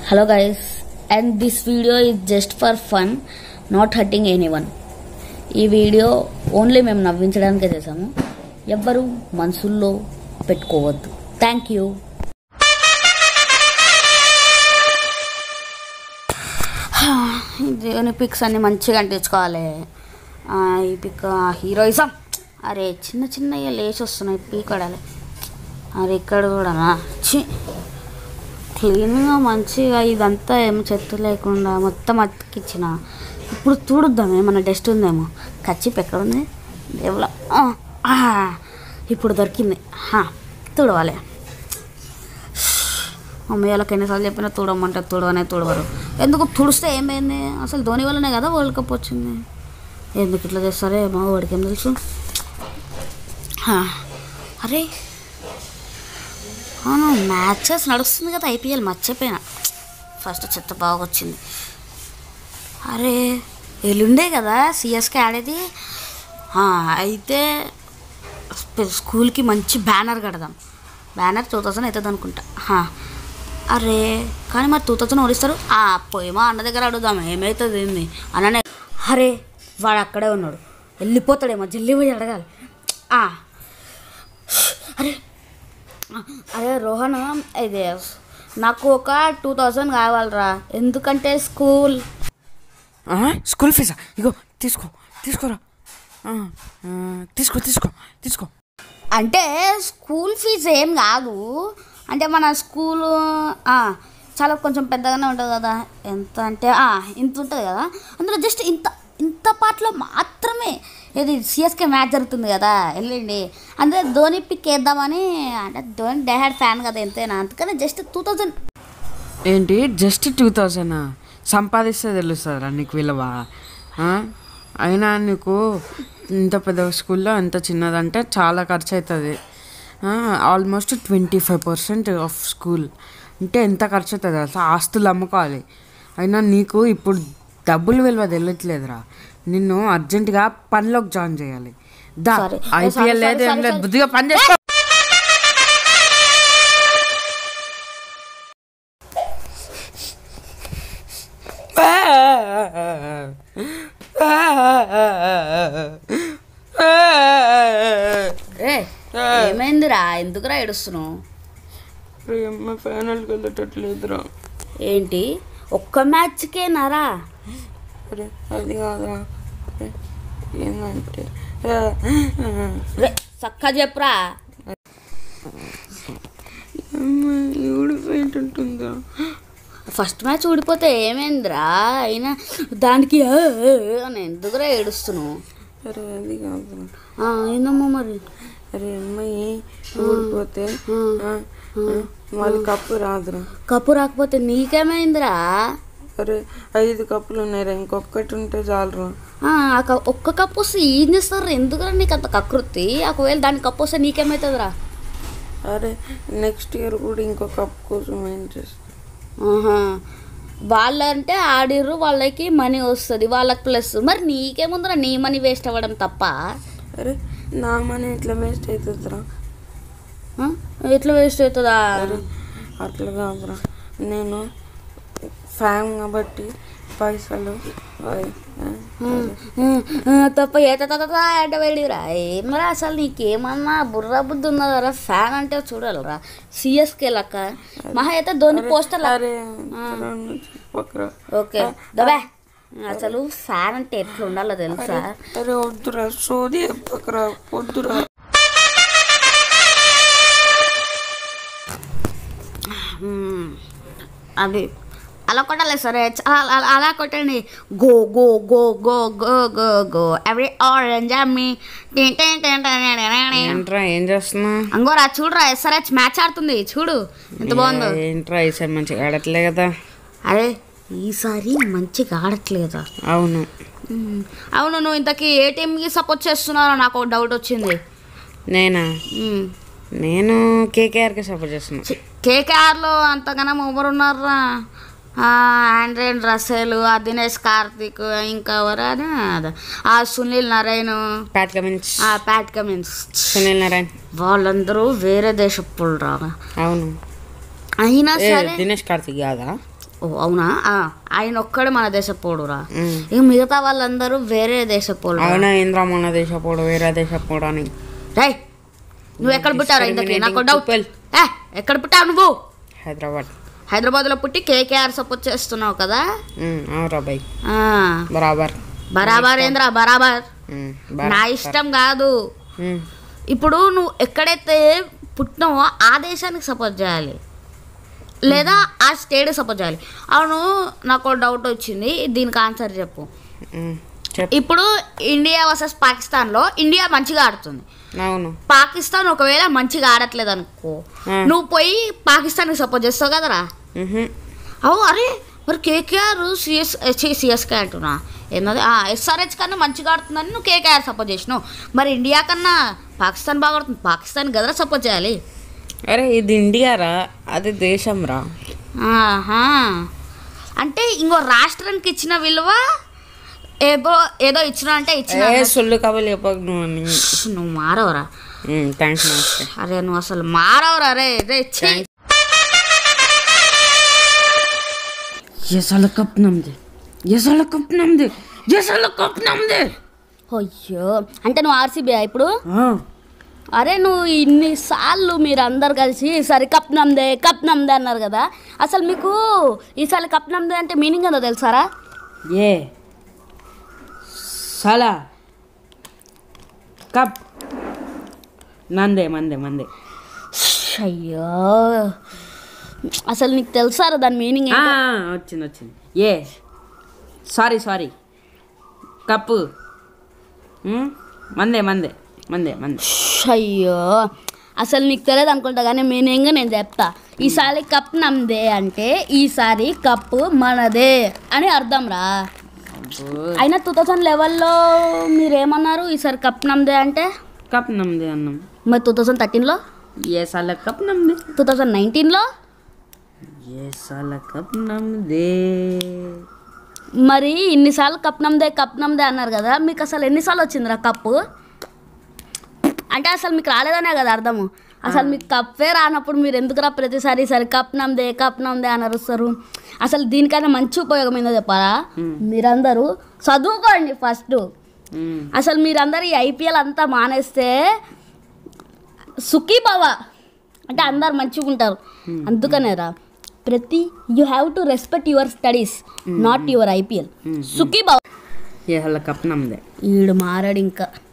Hello guys, and this video is just for fun, not hurting anyone. ఈ video only మేము నవ్వించడానికే చేసాము ఎవ్వరు మనసుల్లో పెట్టుకోవద్దు థ్యాంక్ యూ దేవుని పిక్స్ అన్ని మంచిగా అంటించుకోవాలి ఆ, ఈ పిక్ హీరోయిజం అరే చిన్న చిన్నగా లేచి వస్తున్నాయి పీకడాలి అరే ఇక్కడ కూడా చి క్లీన్గా మంచిగా ఇదంతా ఏం చెత్త లేకుండా మొత్తం అతికిచ్చిన ఇప్పుడు చూడుద్దాం ఏమన్నా డస్ట్ ఉందేమో కచ్చిప్ ఎక్కడ ఉంది దేవుల ఆ, ఆ, ఇప్పుడు దొరికింది హా, తుడవాలి మమ్మీ వాళ్ళకి ఎన్నిసార్లు చెప్పినా తుడమంటే తుడవనే తుడవరు ఎందుకు తుడిస్తే ఏమైంది అసలు ధోని వల్లనే కదా వరల్డ్ కప్ వచ్చింది ఎందుకు ఇట్లా చేస్తారే మా వాడికి ఏం తెలుసు హా, అరే అవును మ్యాచెస్ నడుస్తుంది కదా ఐపీఎల్ మర్చిపోయినా ఫస్ట్ చెత్త బాగా వచ్చింది అరే ఎల్లుండే కదా సిఎస్కే ఆడేది ఆ, అయితే స్పె- స్కూల్కి మంచి బ్యానర్ కడదాం బ్యానర్ టూ థౌజండ్ అవుతుంది అనుకుంటా హా. అరే కానీ మరి టూ థౌజండ్ ఓడిస్తారు ఆ పోయేమో అన్న దగ్గర అడుగుదాం ఏమవుతుంది ఏంది అన్ననే అరే వాడు అక్కడే ఉన్నాడు వెళ్ళిపోతాడేమో జల్లి పోయి అడగాలి ఆ. అరే అరే రోహన్ ఇది నాకు ఒక టూ థౌజండ్ కావాలరా ఎందుకంటే స్కూల్ ఆ, స్కూల్ ఫీజా ఇగో తీసుకో తీసుకోరా ఆ, ఆ, తీసుకో తీసుకో తీసుకో అంటే స్కూల్ ఫీజు ఏం కాదు అంటే మన స్కూలు ఆ, చాలా కొంచెం పెద్దగానే ఉంటుంది కదా ఎంత అంటే ఆ, ఇంత ఉంటుంది కదా అందులో జస్ట్ ఇంత ఇంత పాటలో మాత్రమే ఇది సిఎస్కే మ్యాచ్ జరుగుతుంది కదా వెళ్ళండి అంటే ధోని పిక్ వేద్దామని అంటే ధోని డైహాడ్ ఫ్యాన్ కదా ఎంతైనా అందుకని జస్ట్ టూ థౌజండ్ ఏంటి జస్ట్ టూ థౌజండ్ సంపాదిస్తే తెలుస్తుందిరా నీకు విలువ ఆ? అయినా నీకు ఇంత పెద్ద స్కూల్లో ఎంత చిన్నదంటే చాలా ఖర్చు అవుతుంది almost twenty five percent of school అంటే ఎంత ఖర్చు అవుతుంది అసలు ఆస్తులు అమ్ముకోవాలి అయినా నీకు ఇప్పుడు డబ్బులు విలువ తెలియట్లేదురా నిన్ను అర్జెంటుగా పనిలోకి జాయిన్ చేయాలి దా Sorry. ఐపీఎల్ Sorry, లేదు ఏం sorry, లేదు sorry. బుద్ధిగా పని చేసుకో ఏ ఏమైందిరా ఎందుకురా ఏడుస్తున్నావు ప్రేమ ఫైనల్కి వెళ్ళేటట్లేదురా ఏంటి ఒక్క మ్యాచ్కే నారా అరే అది కాదురా అరే, ఏందంటే రే చక్కగా చెప్పురా ఊడిపోయేటట్టుందా ఫస్ట్ మ్యాచ్ ఊడిపోతే ఏమైందిరా అయినా దానికి ఆ, ఆ, అని ఎందుకురా ఏడుస్తున్నావు అరే అది కాదురా ఆ, ఏందమ్మా మరి అరే అమ్మాయి ఊడిపోతే ఆ, ఆ, మళ్ళీ కప్పు రాదురా కప్పు రాకపోతే నీకేమైందిరా అరే ఐదు కప్పులు ఉన్నాయిరా ఇంకొకటి ఉంటే చాలరా ఆ, ఆ క- ఒక్క కప్పు వస్తే ఏం చేస్తారు ఎందుకురా నీకు అంత కకృతి ఒకవేళ దాని కప్పు వస్తే నీకేమవుతుందిరా అరే నెక్స్ట్ ఇయర్ కూడా ఇంకో కప్ కోసం ఏం చేస్తా ఆహా. వాళ్ళంటే ఆడిర్రు వాళ్ళకి మనీ వస్తుంది వాళ్ళకి ప్లస్ మరి నీకేముందిరా నీ మనీ వేస్ట్ అవ్వడం తప్ప అరే నా మనీ ఎట్లా వేస్ట్ అవుతుందిరా ఆ? ఎట్లా వేస్ట్ అవుతుందా అట్లా కాదురా నేను ఫ్యాన్ కాబట్టి పైసలు అయ్, ఆ, ఆ, తప్ప ఏత అంటే వెళ్ళిరా ఏమరా అసలు నీకేమన్నా బుర్ర బుద్ధి ఉన్నదరా ఫ్యాన్ అంటే చూడాలరా సిఎస్కే లక్క మహా అయితే ధోని పోస్టర్ అరే రెండు చెప్పకురా ఓకే దబే అసలు ఫ్యాన్ అంటే ఎట్లా ఉండాలో తెలుసా అరే వద్దురా సోది చెప్పకురా వద్దురా మ్మ్. అది అలా కొట్టాలి సరే చ- అలా అలా- అలా కొట్టండి go go go go go go go every orange అమ్మి ఏంట్రా ఏం చేస్తున్నా అంగోరా చూడరా ఎస్ఆర్హెచ్ మ్యాచ్ ఆడుతుంది చూడు ఎంత బాగుందో ఏంట్రా ఈసారి మంచిగా ఆడట్లే కదా అరే ఈసారి మంచిగా ఆడట్లేదా అవును మ్మ్. అవును నువ్వు ఇంతకీ ఏ టీంకి సపోర్ట్ చేస్తున్నారో నాకు ఒక డౌట్ వచ్చింది నేనా మ్మ్. నేను కేకేఆర్కి సపోర్ట్ చేస్తున్నా చి- కేకేఆర్లో అంతగానం ఎవరు ఉన్నారా ఆండ్రేన్ రసెల్ ఆ దినేష్ కార్తిక్ ఇంకా ఎవరు అని అదే. ఆ సునీల్ నరైన్ ప్యాట్ కమిన్స్ ఆ ప్యాట్ కమిన్స్ సునీల్ నారాయణ్ వాళ్ళందరూ వేరే దేశపు రా అవును అయినా ఏ సరే దినేష్ కార్తిక్ కాదా ఓ అవునా ఆ, ఆయన ఒక్కడే మన దేశపోడురా ఉమ్. ఇక మిగతా వాళ్ళందరూ వేరే దేశపోడు అవునా ఏంద్రా మన దేశపోడు వేరే దేశపోడు అని రేయ్ నువ్వు ఎక్కడ పుట్టారా ఇంతకీ నాకు Discriminating డౌట్ people. ఏ ఎక్కడ పుట్టావు నువ్వు హైదరాబాద్ హైదరాబాద్లో పుట్టి కేకేఆర్ సపోర్ట్ చేస్తున్నావు కదా ఉమ్, అవురా బై ఆ, బరాబర్ బరాబర్ ఏంద్రా బరాబర్ ఉమ్, నా బరాబర్. ఇష్టం కాదు ఉమ్, ఇప్పుడు నువ్వు ఎక్కడైతే పుట్టినావో ఆ దేశానికి సపోర్ట్ చేయాలి లేదా ఆ స్టేట్కి సపోర్ట్ చేయాలి అవును నాకు ఒక డౌట్ వచ్చింది దీనికి ఆన్సర్ చెప్పు ఉమ్, చెప్పు ఇప్పుడు ఇండియా వర్సెస్ పాకిస్తాన్లో ఇండియా మంచిగా ఆడుతుంది అవును పాకిస్తాన్ ఒకవేళ మంచిగా ఆడట్లేదు అనుకో ఆ. నువ్వు పోయి పాకిస్తాన్కి సపోర్ట్ చేస్తావు కదరా ఉహు, అవు అరే మరి కేకేఆర్ సిఎస్ సిఎస్కే అంటున్నా ఏంటది ఎస్ఆర్హెచ్ కన్నా మంచిగా ఆడుతుందని నువ్వు కేకేఆర్ సపోర్ట్ చేసినావు మరి ఇండియా కన్నా పాకిస్తాన్ బాగా ఆడుతుంది పాకిస్తాన్ కదరా సపోర్ట్ చేయాలి అరే ఇది ఇండియా రా అది దేశం రా ఆహా అంటే ఇంకో రాష్ట్రానికి ఇచ్చిన విలువ ఏదో ఏదో ఇచ్చిన అంటే ఇచ్చిన ఏ సొల్లు కబులు చెప్పకు నువ్వు అని నువ్వు మారవరా థ్యాంక్స్ నమస్తే అరే నువ్వు అసలు మారవరా రే రే ఛీ. ये साला कप नमदे ये साला कप नमदे ये साला कप नमदे అయ్యో అంటే నువ్వు ఆర్సీబీ ఇప్పుడు हाँ అరే నువ్వు ఇన్నిసార్లు మీరు అందరు కలిసి ఈసారి కప్ నమ్దే కప్ నమ్దే అన్నారు కదా అసలు మీకు ఈసారి కప్ నమ్దే అంటే మీనింగ్ ఏందో తెలుసారా ये साला कप నందే మందే మందే అయ్యో అసలు నీకు తెలుసారా దాని మీనింగ్ ఆ, వచ్చింది వచ్చింది ఏ సారీ సారీ కప్పు ఉమ్, మందే మందే మందే మందే అయ్యో అసలు నీకు తెలియదు అనుకుంటా కానీ మీనింగ్ నేను చెప్తా ఈసారి కప్ నమ్దే అంటే ఈసారి కప్పు మనదే అని అర్థం రా అయినా టూ థౌజండ్ లెవెల్లో మీరు ఏమన్నారు ఈసారి కప్ నమ్దే అంటే కప్ నమ్మదే అన్నం మరి టూ థౌజండ్ థర్టీన్లో ఏ సాల కప్ నమ్మదే టూ థౌజండ్ నైన్టీన్లో ఏ సాల కప్ నమ్మదే మరి ఇన్నిసార్లు కప్ నమ్దే కప్ నమ్దే అన్నారు కదా మీకు అసలు ఎన్నిసార్లు వచ్చిందిరా కప్పు అంటే అసలు మీకు రాలేదనే కదా అర్థము అసలు మీకు కప్పే రానప్పుడు మీరు ఎందుకురా ప్రతిసారి సరే కప్ నమ్దే కప్ నమ్దే అని అరుస్తారు అసలు దీనికైనా మంచి ఉపయోగం ఏందో చెప్పాలా మీరందరూ చదువుకోండి ఫస్ట్ ఉమ్, అసలు మీరందరూ ఈ ఐపీఎల్ అంతా మానేస్తే సుఖీ భవ అంటే అందరు మంచిగా ఉంటారు అందుకనేరా ప్రతి you have to respect your studies not your IPL సుఖీ భవ ఏ సాల కప్ నమ్మదే ఈడు మారాడు ఇంకా